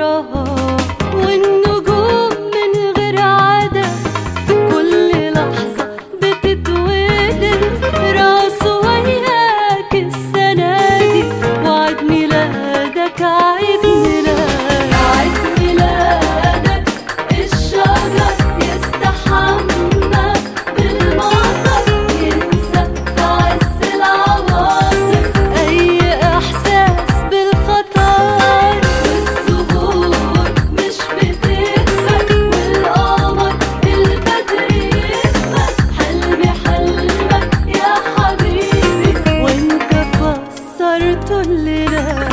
عمرها والنجوم من غير عدد كل لحظة بتتولد راسه وياك السنة دي وعيد ميلادك عيد ميلاد عيد ميلادك الشجر يستحمى بالمطر ينسى في عز العواصف أي إحساس بالخطر والزهور مش بتغرق والقمر البدر يسبق حلمي حلمك يا حبيبي وانت فسرت الليلة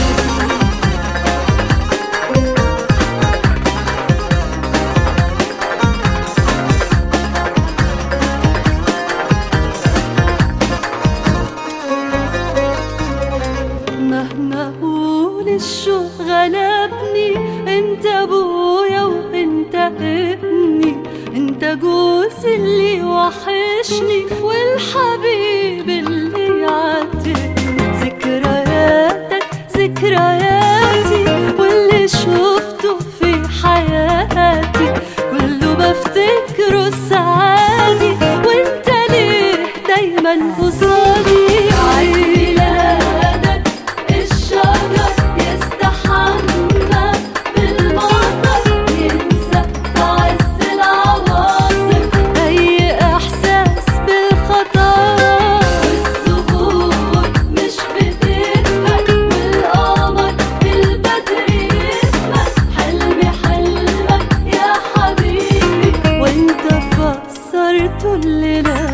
مهما اقول الشوق غلبني انت ابويا وانت ابني انت جوزي اللي وحشني والحبيب اللي يعاتبني ذكرياتك ذكرياتي واللي شفته في حياتي كله بفتكره السعادي وانت ليه دايما قصادي عيد ميلادك الشجر يستحمى بالمطر ينسى في عز العواصف أي إحساس بالخطر والزهور مش بتغرق والقمر البدر يسبق حلمي حلمك يا حبيبي وانت فسرت الليلة